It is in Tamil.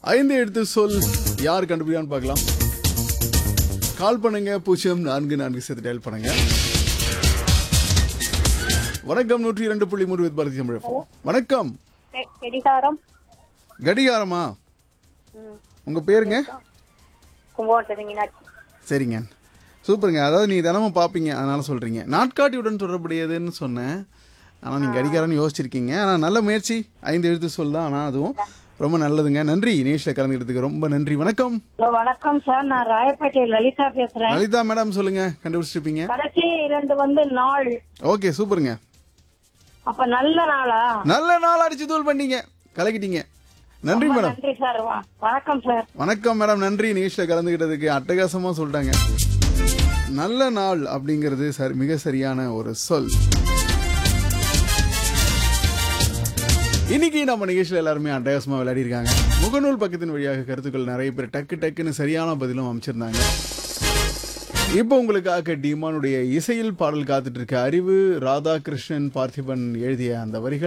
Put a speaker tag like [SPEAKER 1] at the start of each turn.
[SPEAKER 1] ஐந்து எழுத்து சொல் யார் கண்டுபிடிக்கான்னு பார்க்கலாம் கால் பண்ணுங்க பூஜ்ஜியம் நான்கு நான்கு சேர்த்து டயல் பண்ணுங்க வணக்கம் நூற்றி இரண்டு புள்ளி மூணு வித் பாரதி தமிழ் FM. வணக்கம்
[SPEAKER 2] கெ- கெடிகாரம்
[SPEAKER 1] கடிகாரமா
[SPEAKER 2] ம்.
[SPEAKER 1] உங்க பேருங்க
[SPEAKER 2] கும்பகோணத்துல மீனாட்சி
[SPEAKER 1] சரிங்க சூப்பருங்க அதாவது நீங்க தினமும் பார்ப்பீங்க அதனால சொல்றீங்க நாட்காட்டியுடன் தொடர்புடையதுன்னு சொன்னேன் ஆனால் நீங்கள் கடிகாரன்னு யோசிச்சிருக்கீங்க ஆனால் நல்ல முயற்சி ஐந்து எழுத்து சொல் தான் ஆனால் அதுவும் ரொம்ப நல்லதுங்க நன்றி நேஷில் கலந்துக்கிட்டதுக்கு ரொம்ப நன்றி வணக்கம்
[SPEAKER 2] ஹலோ வணக்கம் சார் நான் ராயப்பேட்டை லலிதா பேசுறேன்
[SPEAKER 1] லலிதா மேடம் சொல்லுங்க கண்டுபிடிச்சிருப்பீங்க
[SPEAKER 2] கடைசி இரண்டு வந்து நாள்
[SPEAKER 1] ஓகே சூப்பருங்க
[SPEAKER 2] அப்ப நல்ல நாளா
[SPEAKER 1] நல்ல நாள் அடிச்சு தூள் பண்ணீங்க கலக்கிட்டீங்க நன்றி
[SPEAKER 2] ரொம்ப
[SPEAKER 1] மேடம்
[SPEAKER 2] நன்றி சார் வ- வணக்கம் சார்
[SPEAKER 1] வணக்கம் மேடம் நன்றி நிகழ்ச்சியில் கலந்துக்கிட்டதுக்கு அட்டகாசமாக சொல்லிட்டாங்க நல்ல நாள் அப்படிங்கிறது சரி மிக சரியான ஒரு சொல் இன்னைக்கு நம்ம நிகழ்ச்சியில் எல்லாருமே அட்டகாசமாக விளையாடிருக்காங்க முகநூல் பக்கத்தின் வழியாக கருத்துக்கள் நிறைய பேர் டக்கு டக்குன்னு சரியான பதிலும் அமைச்சிருந்தாங்க இப்போ உங்களுக்காக டிமானுடைய இசையில் பாடல் காத்துட்டு இருக்க அறிவு ராதாகிருஷ்ணன் பார்த்திபன் எழுதிய அந்த வரிகள்